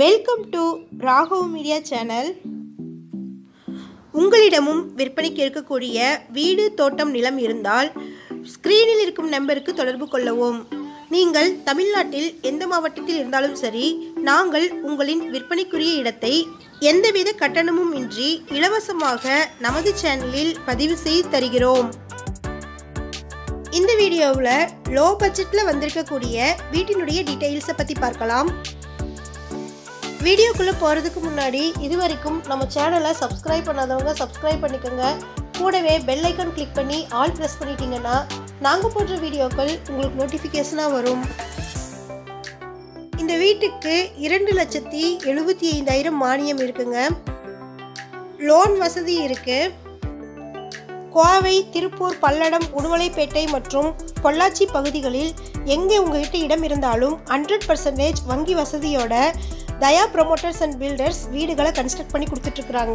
welcome to Raghav media channel உங்களிடமும் விற்பனைக்கு இருக்கக்கூடிய வீடு தோட்டம் நிலம் இருந்தால் ஸ்க்ரீனில் இருக்கும் நம்பருக்கு தொடர்பு கொள்ளவும் நீங்கள் தமிழ்நாட்டில் எந்த மாவட்டத்தில் இருந்தாலும் சரி நாங்கள் உங்களின் விற்பனைக்குரிய இடத்தை எந்தவித கட்டணமும் இன்றி இலவசமாக நமது சேனலில் பதிவு செய்து தருகிறோம் இந்த வீடியோவில் லோ பட்ஜெட்டில் வந்திருக்கக்கூடிய வீட்டினுடைய டீட்டெயில்ஸை பற்றி பார்க்கலாம் வீடியோக்குள்ளே போகிறதுக்கு முன்னாடி இது வரைக்கும் நம்ம சேனலை சப்ஸ்கிரைப் பண்ணாதவங்க சப்ஸ்கிரைப் பண்ணிக்கோங்க கூடவே பெல் ஐக்கான் கிளிக் பண்ணி ஆல் ப்ரெஸ் பண்ணிட்டீங்கன்னா நாங்கள் போடுற வீடியோக்கள் உங்களுக்கு நோட்டிஃபிகேஷனாக வரும் இந்த வீட்டுக்கு இரண்டு லட்சத்தி எழுபத்தி ஐந்தாயிரம் மானியம் இருக்குங்க லோன் வசதி இருக்குது கோவை திருப்பூர் பல்லடம் உடுமலைப்பேட்டை மற்றும் பொள்ளாச்சி பகுதிகளில் எங்கே உங்ககிட்ட இடம் இருந்தாலும் ஹண்ட்ரட் பர்சன்டேஜ் வங்கி வசதியோட தயா ப்ரொமோட்டர்ஸ் அண்ட் பில்டர்ஸ் வீடுகளை கன்ஸ்ட்ரக்ட் பண்ணி கொடுத்துட்ருக்குறாங்க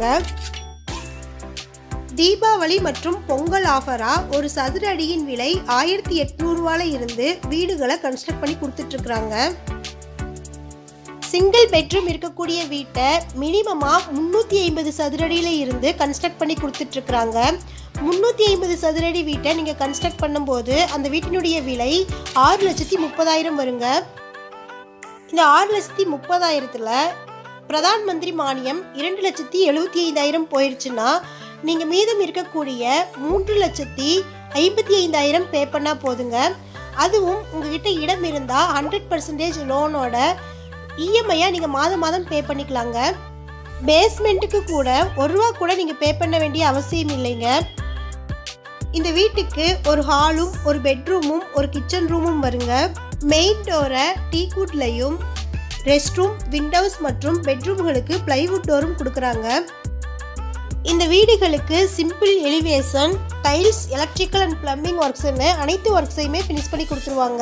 தீபாவளி மற்றும் பொங்கல் ஆஃபராக ஒரு சதுர அடியின் விலை ஆயிரத்தி எட்நூறுவால இருந்து வீடுகளை கன்ஸ்ட்ரக்ட் பண்ணி கொடுத்துட்ருக்குறாங்க சிங்கிள் பெட்ரூம் இருக்கக்கூடிய வீட்டை மினிமமாக முந்நூற்றி ஐம்பது சதுரடியில் இருந்து கன்ஸ்ட்ரக்ட் பண்ணி கொடுத்துட்ருக்குறாங்க முந்நூற்றி ஐம்பது சதுரடி வீட்டை நீங்கள் கன்ஸ்ட்ரக்ட் பண்ணும்போது அந்த வீட்டினுடைய விலை ஆறு லட்சத்தி முப்பதாயிரம் வருங்க இந்த ஆறு லட்சத்தி முப்பதாயிரத்தில் பிரதான் மந்திரி மானியம் இரண்டு லட்சத்தி எழுபத்தி ஐந்தாயிரம் போயிடுச்சுன்னா நீங்கள் மீதம் இருக்கக்கூடிய மூன்று லட்சத்தி ஐம்பத்தி ஐந்தாயிரம் பே பண்ணால் போதுங்க அதுவும் உங்ககிட்ட இடம் இருந்தால் ஹண்ட்ரட் பர்சன்டேஜ் லோனோட இஎம்ஐயாக நீங்கள் மாதம் மாதம் பே பண்ணிக்கலாங்க பேஸ்மெண்ட்டுக்கு கூட ஒரு ரூபா கூட நீங்கள் பே பண்ண வேண்டிய அவசியம் இல்லைங்க இந்த வீட்டுக்கு ஒரு ஹாலும் ஒரு பெட்ரூமும் ஒரு கிச்சன் ரூமும் வருங்க மெயின் டோரை டீக்வுட்லையும் ரெஸ்ட் ரூம் விண்டோஸ் மற்றும் பெட்ரூம்களுக்கு பிளைவுட் டோரும் கொடுக்குறாங்க இந்த வீடுகளுக்கு simple elevation tiles electrical and plumbing ஒர்க்ஸ்னு அனைத்து ஒர்க்ஸையுமே ஃபினிஷ் பண்ணி கொடுத்துருவாங்க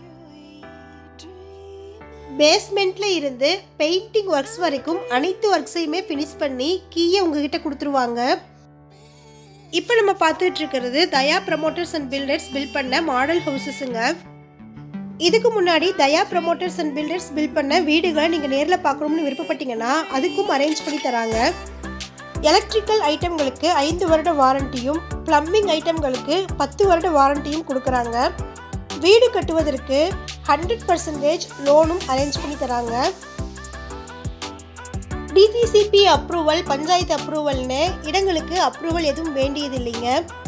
பேஸ்மெண்ட்ல இருந்து பெயிண்டிங் ஒர்க்ஸ் வரைக்கும் அனைத்து ஒர்க்ஸையுமே ஃபினிஷ் பண்ணி கீயை உங்ககிட்ட கொடுத்துருவாங்க இப்போ நம்ம பார்த்துட்டு இருக்கிறது Daya promoters and builders build பண்ண மாடல் ஹவுசஸுங்க இதுக்கு முன்னாடி Daya promoters and builders build பண்ண வீடுகளை நீங்கள் நேரில் பார்க்கணும்னு விருப்பப்பட்டீங்கன்னா அதுக்கும் அரேஞ்ச் பண்ணி தராங்க எலக்ட்ரிக்கல் ஐட்டம்களுக்கு ஐந்து வருட வாரண்டியும் பிளம்பிங் ஐட்டம்களுக்கு பத்து வருட வாரண்டியும் கொடுக்குறாங்க வீடு கட்டுவதற்கு ஹண்ட்ரட் பர்சன்டேஜ் லோனும் அரேஞ்ச் பண்ணி தராங்க டிடிசிபி அப்ரூவல் பஞ்சாயத்து அப்ரூவல்னு இடங்களுக்கு அப்ரூவல் எதுவும் வேண்டியது இல்லைங்க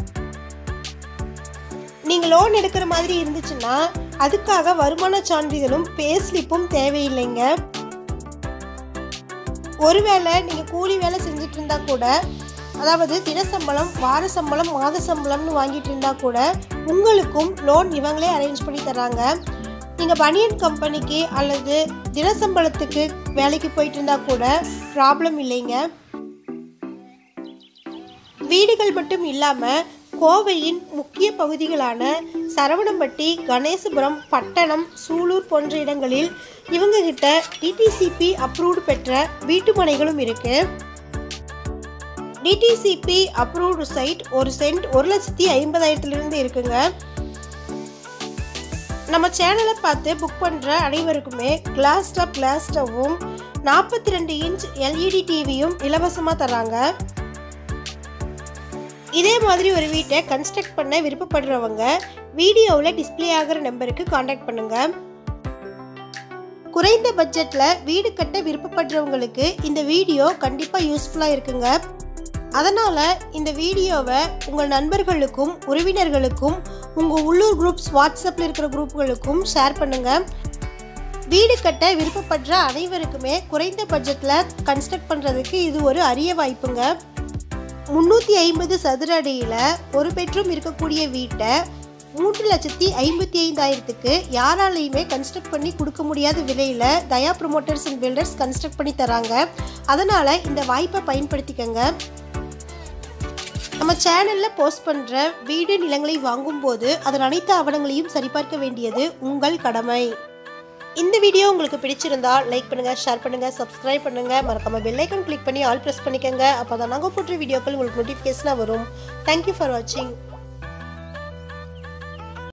நீங்கள் லோன் எடுக்கிற மாதிரி இருந்துச்சுன்னா அதுக்காக வருமான சான்றிதழும் பேஸ்லிப்பும் தேவையில்லைங்க ஒருவேளை நீங்கள் கூலி வேலை செஞ்சுட்டு இருந்தா கூட அதாவது தின சம்பளம் வார சம்பளம் மாத சம்பளம்னு வாங்கிட்டு இருந்தா கூட உங்களுக்கும் லோன் இவங்களே அரேஞ்ச் பண்ணி தராங்க நீங்கள் பனியன் கம்பெனிக்கு அல்லது தின சம்பளத்துக்கு வேலைக்கு போயிட்டு இருந்தா கூட ப்ராப்ளம் இல்லைங்க வீடுகள் மட்டும் இல்லாமல் கோவையின் முக்கிய பகுதிகளான சரவணம்பட்டி கணேசபுரம் பட்டணம் சூலூர் போன்ற இடங்களில் இவங்க கிட்ட டிடிசிபி அப்ரூவ்டு பெற்ற வீட்டுமனைகளும் இருக்கு டிடிசிபி அப்ரூவ்டு சைட் ஒரு சென்ட் ஒரு லட்சத்தி ஐம்பதாயிரத்துலேருந்து இருக்குங்க நம்ம சேனலை பார்த்து புக் பண்ணுற அனைவருக்குமே கிளாஸ் டாப் கிளாஸ் ஸ்டவ்வும் நாற்பத்தி ரெண்டு இன்ச் எல்இடி டிவியும் இலவசமாக தராங்க இதே மாதிரி ஒரு வீட்டை கன்ஸ்ட்ரக்ட் பண்ண விருப்பப்படுறவங்க வீடியோவில் டிஸ்பிளே ஆகிற நம்பருக்கு காண்டாக்ட் பண்ணுங்க குறைந்த பட்ஜெட்டில் வீடு கட்ட விருப்பப்படுறவங்களுக்கு இந்த வீடியோ கண்டிப்பாக யூஸ்ஃபுல்லாக இருக்குங்க அதனால் இந்த வீடியோவை உங்கள் நண்பர்களுக்கும் உறவினர்களுக்கும் உங்கள் உள்ளூர் குரூப்ஸ் வாட்ஸ்அப்பில் இருக்கிற குரூப்புகளுக்கும் ஷேர் பண்ணுங்கள் வீடு கட்ட விருப்பப்படுற அனைவருக்குமே குறைந்த பட்ஜெட்டில் கன்ஸ்ட்ரக்ட் பண்ணுறதுக்கு இது ஒரு அரிய வாய்ப்புங்க முந்நூற்றி ஐம்பது சதுர அடியில் ஒரு பெட்ரூம் இருக்கக்கூடிய வீட்டை மூன்று லட்சத்தி ஐம்பத்தி ஐந்தாயிரத்துக்கு யாராலையுமே கன்ஸ்ட்ரக்ட் பண்ணி கொடுக்க முடியாத விலையில் Daya promoters and builders construct பண்ணி தராங்க அதனால் இந்த வாய்ப்பை பயன்படுத்திக்கங்க நம்ம சேனலில் போஸ்ட் பண்ணுற வீடு நிலங்களை வாங்கும்போது அதன் அனைத்து ஆவணங்களையும் சரிபார்க்க வேண்டியது உங்கள் கடமை இந்த வீடியோ உங்களுக்கு பிடிச்சிருந்தா லைக் பண்ணுங்கள் ஷேர் பண்ணுங்கள் சப்ஸ்கிரைப் பண்ணுங்கள் மறக்காம பெல் ஐக்கன் கிளிக் பண்ணி ஆல் ப்ரெஸ் பண்ணிக்கோங்க அப்போ தான் நாங்கள் போடுற வீடியோக்கள் உங்களுக்கு நோட்டிஃபிகேஷனாக வரும் தேங்க்யூ ஃபார் வாட்சிங்